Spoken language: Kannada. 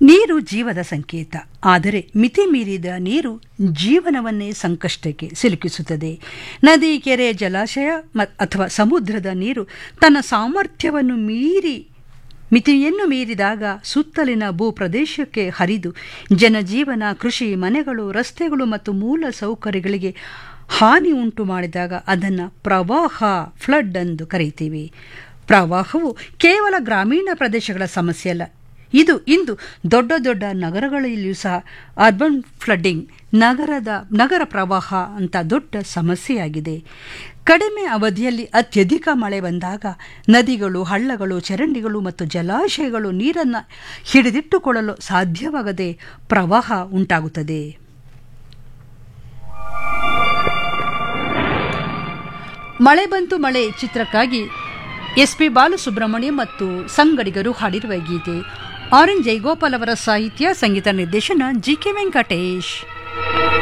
ನೀರು ಜೀವದ ಸಂಕೇತ ಆದರೆ ಮಿತಿ ಮೀರಿದ ನೀರು ಜೀವನವನ್ನೇ ಸಂಕಷ್ಟಕ್ಕೆ ಸಿಲುಕಿಸುತ್ತದೆ ನದಿ ಕೆರೆ ಜಲಾಶಯ ಮ- ಅಥವಾ ಸಮುದ್ರದ ನೀರು ತನ್ನ ಸಾಮರ್ಥ್ಯವನ್ನು ಮೀರಿ ಮಿತಿಯನ್ನು ಮೀರಿದಾಗ ಸುತ್ತಲಿನ ಭೂಪ್ರದೇಶಕ್ಕೆ ಹರಿದು ಜನಜೀವನ ಕೃಷಿ ಮನೆಗಳು ರಸ್ತೆಗಳು ಮತ್ತು ಮೂಲ ಸೌಕರ್ಯಗಳಿಗೆ ಹಾನಿ ಉಂಟು ಮಾಡಿದಾಗ ಅದನ್ನು ಪ್ರವಾಹ ಫ್ಲಡ್ ಎಂದು ಕರೀತೀವಿ ಪ್ರವಾಹವು ಕೇವಲ ಗ್ರಾಮೀಣ ಪ್ರದೇಶಗಳ ಸಮಸ್ಯೆ ಅಲ್ಲ ಇದು ಇಂದು ದೊಡ್ಡ ದೊಡ್ಡ ನಗರಗಳಲ್ಲಿಯೂ ಸಹ ಅರ್ಬನ್ ಫ್ಲಡ್ಡಿಂಗ್ ನಗರದ ನಗರ ಪ್ರವಾಹ ಅಂತ ದೊಡ್ಡ ಸಮಸ್ಯೆಯಾಗಿದೆ ಕಡಿಮೆ ಅವಧಿಯಲ್ಲಿ ಅತ್ಯಧಿಕ ಮಳೆ ಬಂದಾಗ ನದಿಗಳು ಹಳ್ಳಗಳು ಚರಂಡಿಗಳು ಮತ್ತು ಜಲಾಶಯಗಳು ನೀರನ್ನು ಹಿಡಿದಿಟ್ಟುಕೊಳ್ಳಲು ಸಾಧ್ಯವಾಗದೆ ಪ್ರವಾಹ ಉಂಟಾಗುತ್ತದೆ ಮಳೆ ಬಂತು ಮಳೆ ಚಿತ್ರಕ್ಕಾಗಿ ಎಸ್ ಪಿ ಬಾಲಸುಬ್ರಹ್ಮಣ್ಯ ಮತ್ತು ಸಂಗಡಿಗರು ಹಾಡಿರುವ ಗೀತೆ ಆರೆಂಜ್ ಜೈಗೋಪಾಲ್ ಅವರ ಸಾಹಿತ್ಯ ಸಂಗೀತ ನಿರ್ದೇಶನ ಜಿ ಕೆ ವೆಂಕಟೇಶ್